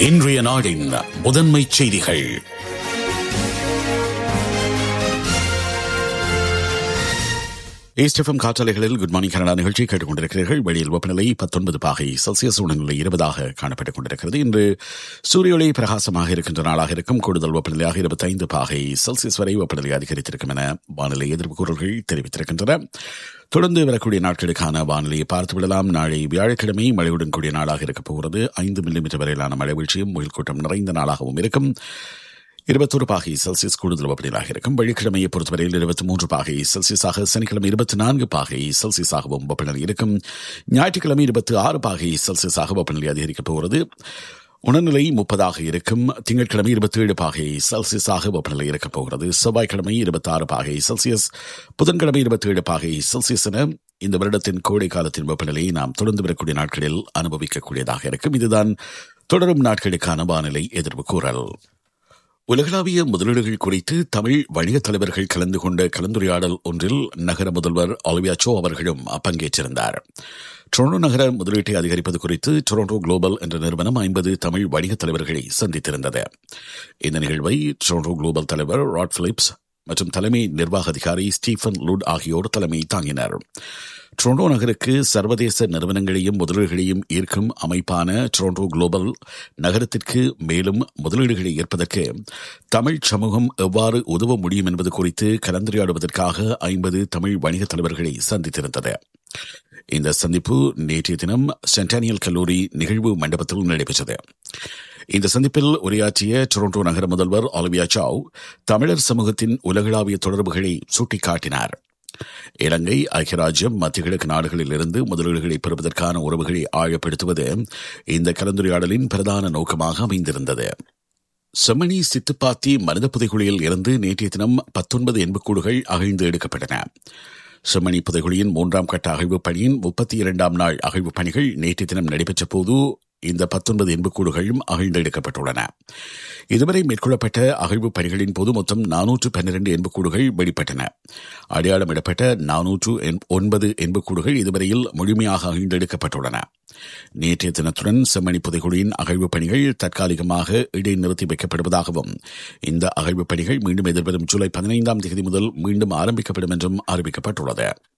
இன்றைய நாடின் முதன்மை செய்திகள் ஈஸ்டெஃபம் காற்றலைகளில் குட் மார்னிங் கனடா நிகழ்ச்சி கேட்டுக் கொண்டிருக்கிறீர்கள் வெளியில் வெப்பநிலை பத்தொன்பது பாகை செல்சியஸ் உணநிலை இருபதாக காணப்பட்டுக் கொண்டிருக்கிறது இன்று சூரிய ஒளி பிரகாசமாக இருக்கின்ற நாளாக இருக்கும் கூடுதல் வெப்பநிலையாக இருபத்தைந்து பாகை செல்சியஸ் வரை வெப்பநிலை அதிகரித்திருக்கும் என வானிலை எதிர்ப்பு கூறல்கள் தெரிவித்திருக்கின்றன தொடர்ந்து வரக்கூடிய நாட்களுக்கான வானிலையை பார்த்து விடலாம் நாளை வியாழக்கிழமை மழையுடன் கூடிய நாளாக இருக்கப் போகிறது ஐந்து மில்லிமீட்டர் வரையிலான மழை வீழ்ச்சியும் முயல் கூட்டம் நிறைந்த நாளாகவும் இருக்கும் இருபத்தொரு பாகை செல்சியஸ் கூடுதல் வெப்பநிலையாக இருக்கும் வெள்ளிக்கிழமையை பொறுத்தவரையில் இருபத்தி மூன்று பாகை செல்சியஸாக சனிக்கிழமை இருபத்தி நான்கு பாகை செல்சியஸாகவும் வெப்பநிலை இருக்கும் ஞாயிற்றுக்கிழமை இருபத்தி ஆறு பாகை செல்சியஸாக வெப்பநிலை அதிகரிக்கப் போகிறது உணர்நிலை முப்பதாக இருக்கும் திங்கட்கிழமை இருபத்தி ஏழு பாகை செல்சியஸாக வெப்பநிலை இருக்கப் போகிறது செவ்வாய்க்கிழமை இருபத்தி ஆறு பாகை செல்சியஸ் புதன்கிழமை இருபத்தி ஏழு பாகை செல்சியஸ் என இந்த வருடத்தின் கோடை காலத்தின் வெப்பநிலையை நாம் தொடர்ந்து வரக்கூடிய நாட்களில் அனுபவிக்கக்கூடியதாக இருக்கும் இதுதான் தொடரும் நாட்களுக்கான வானிலை எதிர்வு கூறல் உலகளாவிய முதலீடுகள் குறித்து தமிழ் வணிகத் தலைவர்கள் கலந்து கொண்ட கலந்துரையாடல் ஒன்றில் நகர முதல்வர் ஆலிவியா சோ அவர்களும் பங்கேற்றிருந்தார் டொரண்டோ நகர முதலீட்டை அதிகரிப்பது குறித்து டொரண்டோ குளோபல் என்ற நிறுவனம் ஐம்பது தமிழ் வணிகத் தலைவர்களை சந்தித்திருந்தது இந்த நிகழ்வை டொரண்டோ குளோபல் தலைவர் ராட் பிலிப்ஸ் மற்றும் தலைமை நிர்வாக அதிகாரி ஸ்டீஃபன் லுட் ஆகியோர் தலைமை தாங்கினர் டொரண்டோ நகருக்கு சர்வதேச நிறுவனங்களையும் முதலீடுகளையும் ஈர்க்கும் அமைப்பான டொரண்டோ குளோபல் நகரத்திற்கு மேலும் முதலீடுகளை ஈர்ப்பதற்கு தமிழ் சமூகம் எவ்வாறு உதவ முடியும் என்பது குறித்து கலந்துரையாடுவதற்காக ஐம்பது தமிழ் வணிகத் தலைவர்களை சந்தித்திருந்தது இந்த சந்திப்பு நேற்றைய தினம் சென்டானியல் கல்லூரி நிகழ்வு மண்டபத்தில் நடைபெற்றது இந்த சந்திப்பில் உரையாற்றிய டொரண்டோ நகர முதல்வர் ஆலிவியா சாவ் தமிழர் சமூகத்தின் உலகளாவிய தொடர்புகளை சுட்டிக்காட்டினார் இலங்கை ஐக்கிய ராஜ்யம் மத்திய கிழக்கு நாடுகளில் இருந்து முதலீடுகளை பெறுவதற்கான உறவுகளை ஆழப்படுத்துவது இந்த கலந்துரையாடலின் பிரதான நோக்கமாக அமைந்திருந்தது செம்மணி சித்துப்பாத்தி மனித புதைகுழியில் இருந்து நேற்றைய தினம் பத்தொன்பது எண்புக்கூடுகள் அகழ்ந்து எடுக்கப்பட்டன செம்மணி புதைகுழியின் மூன்றாம் கட்ட அகழ்வு பணியின் முப்பத்தி இரண்டாம் நாள் அகழ்வு பணிகள் நேற்றைய தினம் நடைபெற்ற போது இந்த பத்தொன்பது எண்புக்கூடுகளும் அகழ்ந்தெடுக்கப்பட்டுள்ளன இதுவரை மேற்கொள்ளப்பட்ட அகழ்வு பணிகளின் போது மொத்தம் நானூற்று பன்னிரண்டு எண்புக்கூடுகள் வெளிப்பட்டன அடையாளமிடப்பட்ட நானூற்று ஒன்பது எண்புக்கூடுகள் இதுவரையில் முழுமையாக அகழ்ந்தெடுக்கப்பட்டுள்ளன நேற்றைய தினத்துடன் செம்மணி புதைகுழியின் அகழ்வு பணிகள் தற்காலிகமாக இடைநிறுத்தி வைக்கப்படுவதாகவும் இந்த அகழ்வு பணிகள் மீண்டும் எதிர்வரும் ஜூலை பதினைந்தாம் தேதி முதல் மீண்டும் ஆரம்பிக்கப்படும் என்றும் அறிவிக்கப்பட்டுள்ளது